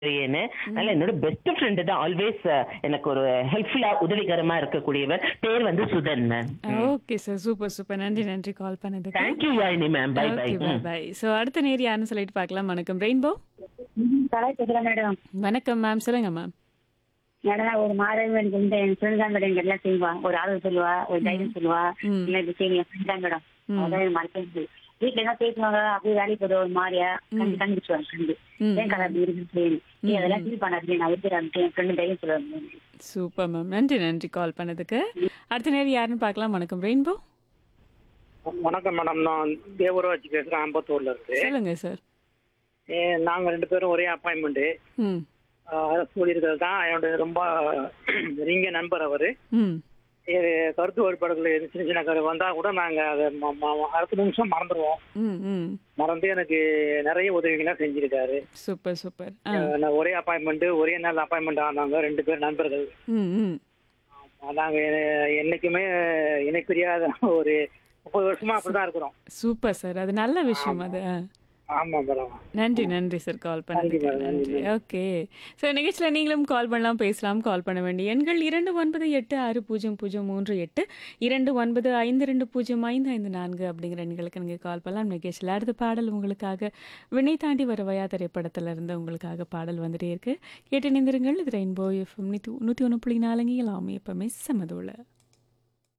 ஏன்னு அதனால என்னோட பெஸ்ட் ஃப்ரெண்டு தான் ஆல்வேஸ் எனக்கு ஒரு ஹெல்ப்ஃபுல்லா உதவிகரமா இருக்கக்கூடியவர் பேர் வந்து Suthan ma'am okay sir super super நன்றி நன்றி கால் பண்ணதுக்கு thank you Yazhini ma'am bye bye okay bye bye so அடுத்த நேர் யாருன்னு சொல்லிட்டு பார்க்கலாம் வணக்கம் ரெயின்போ கலா பேசுறேன் மேடம் வணக்கம் மேம் சொல்லுங்க மேம் மேடம் ஒரு மாதம் எனக்கு இந்த என் ஃப்ரெண்ட் தான் மேடம் எனக்கு எல்லாம் செய்வா ஒரு ஆள் சொல்லுவா ஒரு தைரியம் சொல்லுவா ம். இல்லை இது செய்யுங்க என் ஃப்ரெண்ட் தான் மேடம் ம். அதான் எனக்கு மறக்க முடியுது வீட்டுல என்ன பேசுவாங்க அப்படியே வேலைக்கு போதும் ஒரு மாதிரியா கண்டு கண்டுபிடிச்சுவாங்க ஃப்ரெண்டு ம். ஏன் கலா அப்படி இருக்கு நீ அதெல்லாம் ஃபீல் பண்ணாதீங்க நான் இருக்கிறேன் என் ஃப்ரெண்டு தைரியம் சொல்லுவாங்க சூப்பர் மேம் நன்றி நன்றி கால் பண்ணதுக்கு அடுத்த நேர் யாருன்னு பார்க்கலாம் வணக்கம் ரெயின்போ வணக்கம் மேடம் நான் தேவராஜ் பேசுறேன் அம்பத்தூர்ல இருக்கு சொல்லுங்க சார் ஏ, நாங்க ரெண்டு பேரும் ஒரே அப்பாயின்மெண்ட் ம் சொல்லியிருக்கிறது தான் என்னோட ரொம்ப நெருங்கிய நண்பர் அவரு ம் ஏ, கருத்து வேறுபாடுகள் எது சின்ன சின்ன கரு வந்தா கூட நாங்க அதை ம- ம- அடுத்த நிமிஷம் மறந்துடுவோம் ம் ம் மறந்து எனக்கு நிறைய உதவிகள்லாம் செஞ்சிருக்காரு சூப்பர் சூப்பர் ஆ அஹ், நான் ஒரே அப்பாயின்மெண்ட் ஒரே நாள் அப்பாயின்மெண்ட் ஆனாங்க ரெண்டு பேர் நண்பர்கள் ம் ம் நாங்க எ- என்னைக்குமே இணைப்பிரியாத ஒரு முப்பது வருஷமா அப்படிதான் இருக்கிறோம் சூப்பர் சார் அது நல்ல விஷயம் அது ஆ. ஆமா மேடம் நன்றி நன்றி சார் கால் பண்ணதுக்கு madam, நன்றி, நன்றி ஓகே ஸோ நிகழ்ச்சியில் நீங்களும் கால் பண்ணலாம் பேசலாம் கால் பண்ண வேண்டிய எண்கள் இரண்டு ஒன்பது எட்டு ஆறு பூஜ்ஜியம் பூஜ்ஜியம் மூன்று எட்டு இரண்டு ஒன்பது ஐந்து ரெண்டு பூஜ்ஜியம் ஐந்து ஐந்து நான்கு அப்படிங்கிற எண்களுக்கு நீங்கள் கால் பண்ணலாம் நிகழ்ச்சியில் அடுத்த பாடல் உங்களுக்காக வினை தாண்டி வருவாயா திரைப்படத்துல இருந்து உங்களுக்காக பாடல் வந்துட்டே இருக்கு கேட்டு நிந்திருங்கள் இது ரெயின்போ எஃப்எம் நூற்றி நூற்றி ஒன்று புள்ளி நாலுங்க எல்லாமே எப்பவுமே சமதோல